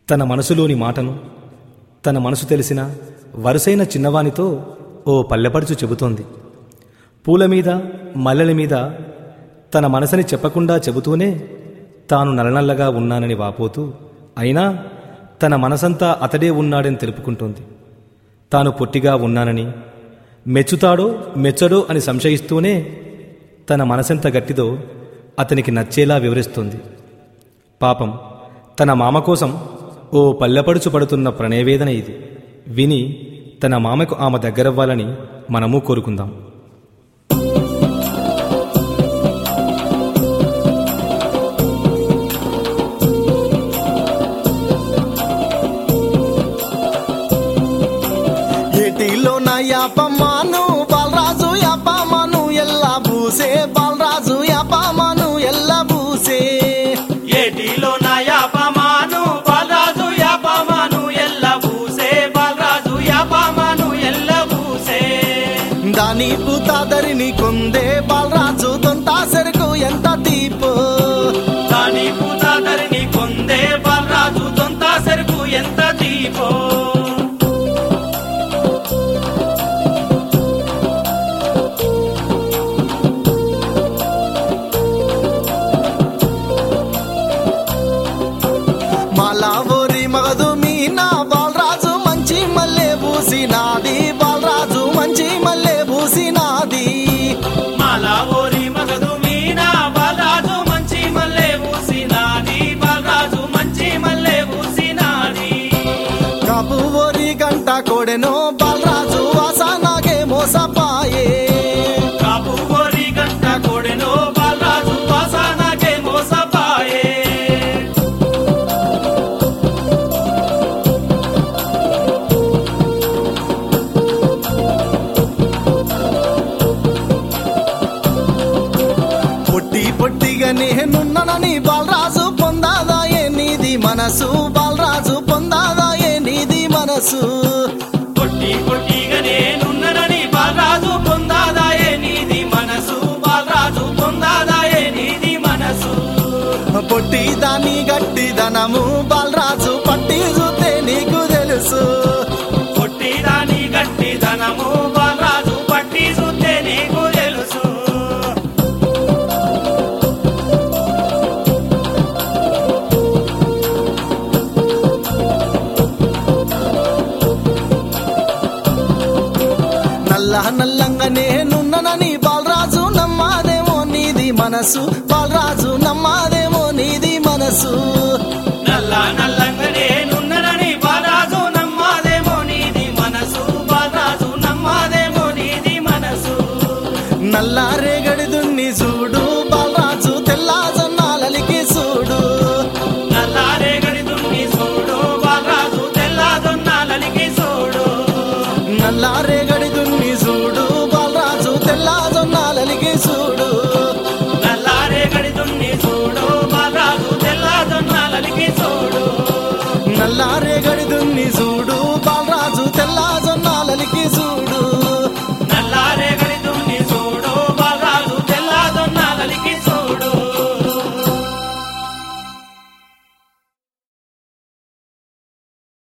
తన మనసులోని మాటను తన మనసు తెలిసిన వరుసైన చిన్నవానితో ఓ పల్లెపడుచు చెబుతోంది పూల మీద మల్లెల మీద తన మనసుని చెప్పకుండా చెబుతూనే తాను నల్లనల్లగా ఉన్నానని వాపోతూ అయినా తన మనసంతా అతడే ఉన్నాడని తెలుపుకుంటోంది తాను పొట్టిగా ఉన్నానని మెచ్చుతాడో మెచ్చడో అని సంశయిస్తూనే తన మనసెంత గట్టిదో అతనికి నచ్చేలా వివరిస్తుంది పాపం తన మామ కోసం ఓ పల్లెపడుచు పడుతున్న ప్రణయవేదన ఇది విని తన మామకు ఆమె దగ్గరవ్వాలని మనము కోరుకుందాం ఏటిలో నా యాపమాను బాలరాజు యాపమాను ఎల్లా బూసే బాలరాజు యాపమాను ఎల్లా బూసే ఏటిలో నా యాపమాను బాలరాజు యాపమాను ఎల్ల బూసే బాలరాజు యాపమాను ఎల్ల బూసే దాని పూతాదరిని కొందే బాలరాజు తొంతా సెరుకు ఎంత తీపు దాని పూతాదరిని కొందే బాలరాజు దొంత సెరుకు ఎంత దీపో మాలా ఓరి మగదు మీనా బాలరాజు మంచి మల్లె బూసినాది బాలరాజు మంచి మల్లె బూసినాది మాలా ఓరి మగదు మీనా బాలరాజు మంచి మల్లె ఊసినాది బాలరాజు మంచి మల్లె ఊసినాది కాపు ఓరి గంట కొడెనో బాలరాజు వాసనాగే మోసపాయే కాపు ఓరి గంట కొడెనో బాలరాజు వాసనకే మోసపాయే పొట్టి పొట్టిగా నేనున్నానని బాలరాజు పొందాదాయే నీది మనసు బాలరాజు పొందాదాయే నీది మనసు పొట్టి పొట్టిగా నేనున్ననని బాలరాజు పొందాదాయే నీది మనసు బాలరాజు పొందాదాయే నీది మనసు పొట్టి దాని గట్టి ధనము బాలరాజు పట్టి చూస్తే నీకు తెలుసు పొట్టి దాని గట్టి ధనము బాలరాజు పట్టి చూస్తే నీకు తెలుసు నల్ల నల్లంగా నేనున్నానని బాలరాజు నమ్మాదేమో నీది మనసు బాలరాజు నమ్మాదేమో నీది మనసు నల్ల నల్ల